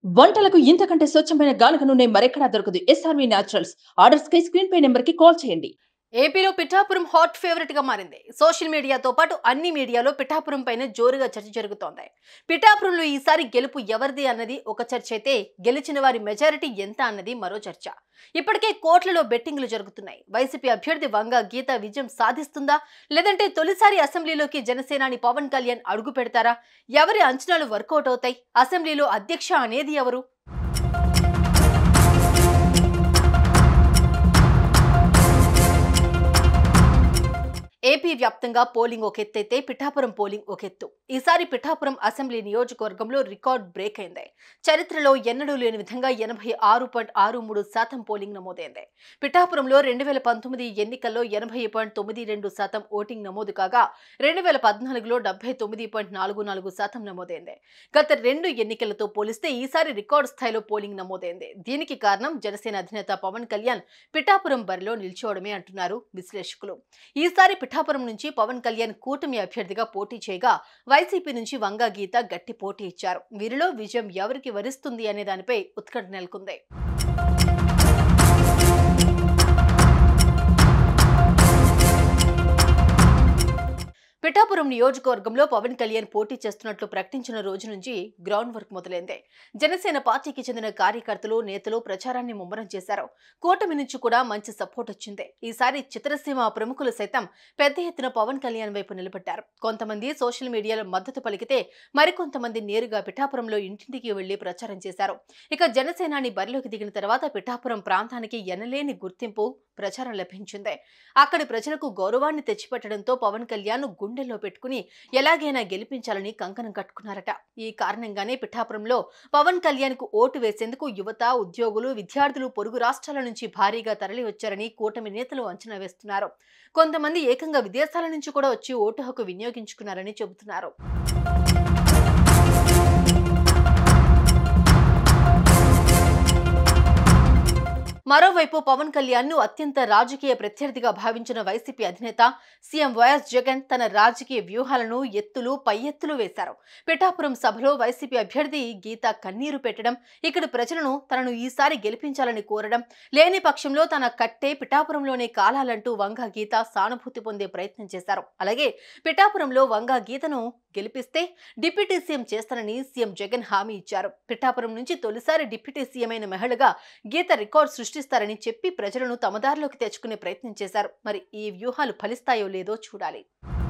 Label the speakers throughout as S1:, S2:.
S1: వంటలకు ఇంతకంటే స్వచ్ఛమైన గానుగ నూనె మరెక్కడా దొరకదు ఎస్ఆర్వి న్యాచురల్స్ ఆర్డర్స్ కై స్క్రీన్ పై నెంబర్ కి కాల్ చేయండి
S2: ఏపీలో పిఠాపురం హాట్ ఫేవరెట్ గా మారింది సోషల్ మీడియాతో పాటు అన్ని మీడియాలో పిఠాపురం పైన జోరుగా చర్చ జరుగుతోంది పిఠాపురంలో ఈసారి గెలుపు ఎవరిది అన్నది ఒక చర్చ అయితే గెలిచిన వారి మెజారిటీ ఎంత అన్నది మరో చర్చ ఇప్పటికే కోట్లలో బెట్టింగ్లు జరుగుతున్నాయి వైసీపీ అభ్యర్థి వంగ గీత విజయం సాధిస్తుందా లేదంటే తొలిసారి అసెంబ్లీలోకి జనసేనాని పవన్ కళ్యాణ్ అడుగు పెడతారా ఎవరి అంచనాలు వర్కౌట్ అవుతాయి అసెంబ్లీలో అధ్యక్ష అనేది ఎవరు ఏపీ వ్యాప్తంగా పోలింగ్ ఒక ఎత్తు అయితే పిఠాపురం పోలింగ్ ఒక ఎత్తు ఈసారి పిఠాపురం అసెంబ్లీ నియోజకవర్గంలో రికార్డ్ బ్రేక్ అయింది చరిత్రలో ఎన్నడూ లేని విధంగా ఎనభై ఆరు పాయింట్ ఆరు మూడు శాతం పోలింగ్ నమోదైంది పిఠాపురంలో రెండు వేల పంతొమ్మిది ఎన్నికల్లో ఎనభై పాయింట్ తొమ్మిది రెండు శాతం ఓటింగ్ నమోదు కాగా రెండు వేల పద్నాలుగులో డెబ్బై తొమ్మిది పాయింట్ నాలుగు నాలుగు శాతం నమోదైంది గత రెండు ఎన్నికలతో పోలిస్తే ఈసారి రికార్డు స్థాయిలో పోలింగ్ నమోదైంది దీనికి కారణం జనసేన అధినేత పవన్ కళ్యాణ్ పిఠాపురం బరిలో నిల్చోవడమే అంటున్నారు విశ్లేషకులు ఈసారి పిఠాపురం నుంచి పవన్ కళ్యాణ్ కూటమి అభ్యర్థిగా పోటీ చేయగా వైసీపీ నుంచి వంగా గీత గట్టి పోటీ ఇచ్చారు వీరిలో విజయం ఎవరికి వరిస్తుంది అనే దానిపై ఉత్కంఠ నెలకొంది పిఠాపురం నియోజకవర్గంలో పవన్ కళ్యాణ్ పోటీ చేస్తున్నట్లు ప్రకటించిన రోజు నుంచి గ్రౌండ్ వర్క్ మొదలైంది జనసేన పార్టీకి చెందిన కార్యకర్తలు నేతలు ప్రచారాన్ని ముమ్మరం చేశారు కూటమి నుంచి కూడా మంచి సపోర్ట్ వచ్చింది ఈసారి చిత్రసీమ ప్రముఖులు సైతం పెద్ద ఎత్తున పవన్ కళ్యాణ్ వైపు నిలబడ్డారు కొంతమంది సోషల్ మీడియాలో మద్దతు పలికితే మరికొంతమంది నేరుగా పిఠాపురంలో ఇంటింటికి వెళ్లి ప్రచారం చేశారు ఇక జనసేనాని బరిలోకి దిగిన తర్వాత పిఠాపురం ప్రాంతానికి ఎనలేని గుర్తింపు ప్రచారం లభించింది అక్కడి ప్రజలకు గౌరవాన్ని తెచ్చిపెట్టడంతో పవన్ కళ్యాణ్ గుండెల్లో పెట్టుకుని ఎలాగైనా గెలిపించాలని కంకణం కట్టుకున్నారట ఈ కారణంగానే పిఠాపురంలో పవన్ కళ్యాణ్ కు ఓటు వేసేందుకు యువత ఉద్యోగులు విద్యార్థులు పొరుగు రాష్ట్రాల నుంచి భారీగా తరలి వచ్చారని కూటమి నేతలు అంచనా వేస్తున్నారు కొంతమంది ఏకంగా విదేశాల నుంచి కూడా వచ్చి ఓటు హక్కు వినియోగించుకున్నారని చెబుతున్నారు మరోవైపు పవన్ కళ్యాణ్ ను అత్యంత రాజకీయ ప్రత్యర్థిగా భావించిన వైసీపీ అధినేత సీఎం వైఎస్ జగన్ తన రాజకీయ వ్యూహాలను ఎత్తులు పై ఎత్తులు వేశారు పిఠాపురం సభలో వైసీపీ అభ్యర్థి గీత కన్నీరు పెట్టడం ఇక్కడ ప్రజలను తనను ఈసారి గెలిపించాలని కోరడం లేని పక్షంలో తన కట్టే పిఠాపురంలోనే కాలాలంటూ వంగ గీత సానుభూతి పొందే ప్రయత్నం చేశారు అలాగే పిఠాపురంలో వంగ గీతను గెలిపిస్తే డిప్యూటీ సీఎం చేస్తానని సీఎం జగన్ హామీ ఇచ్చారు పిఠాపురం నుంచి తొలిసారి డిప్యూటీ సీఎం అయిన మహిళగా గీత రికార్డ్ సృష్టిస్తారని చెప్పి ప్రజలను తమ దారిలోకి తెచ్చుకునే ప్రయత్నం చేశారు మరి ఈ వ్యూహాలు ఫలిస్తాయో లేదో చూడాలి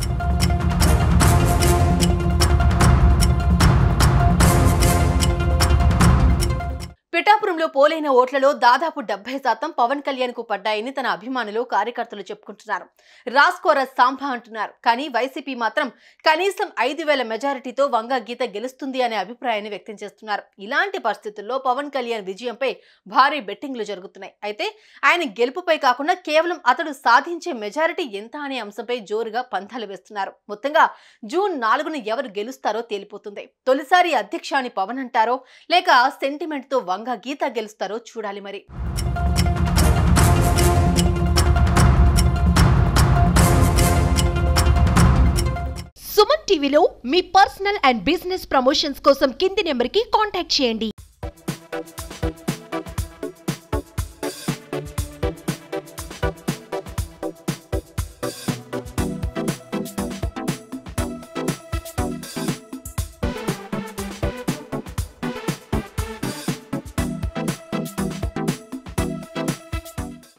S2: పిఠాపురంలో పోలైన ఓట్లలో దాదాపు డెబ్బై శాతం పవన్ కళ్యాణ్ కు పడ్డాయని తన అభిమానులు కార్యకర్తలు చెప్పుకుంటున్నారు రాస్కోర సాంబా అంటున్నారు కానీ వైసీపీ మాత్రం కనీసం ఐదు వేల మెజారిటీతో వంగ గీత గెలుస్తుంది అనే అభిప్రాయాన్ని వ్యక్తం చేస్తున్నారు ఇలాంటి పరిస్థితుల్లో పవన్ కళ్యాణ్ విజయంపై భారీ బెట్టింగ్లు జరుగుతున్నాయి అయితే ఆయన గెలుపుపై కాకుండా కేవలం అతడు సాధించే మెజారిటీ ఎంత అనే అంశంపై జోరుగా పంతాలు వేస్తున్నారు మొత్తంగా జూన్ నాలుగున ఎవరు గెలుస్తారో తేలిపోతుంది తొలిసారి అధ్యక్ష అని పవన్ అంటారో లేక సెంటిమెంట్ తో వంగ గీత గెలుస్తారో చూడాలి మరి
S3: సుమన్ టీవీలో మీ పర్సనల్ అండ్ బిజినెస్ ప్రమోషన్స్ కోసం కింది నెంబర్కి కాంటాక్ట్ చేయండి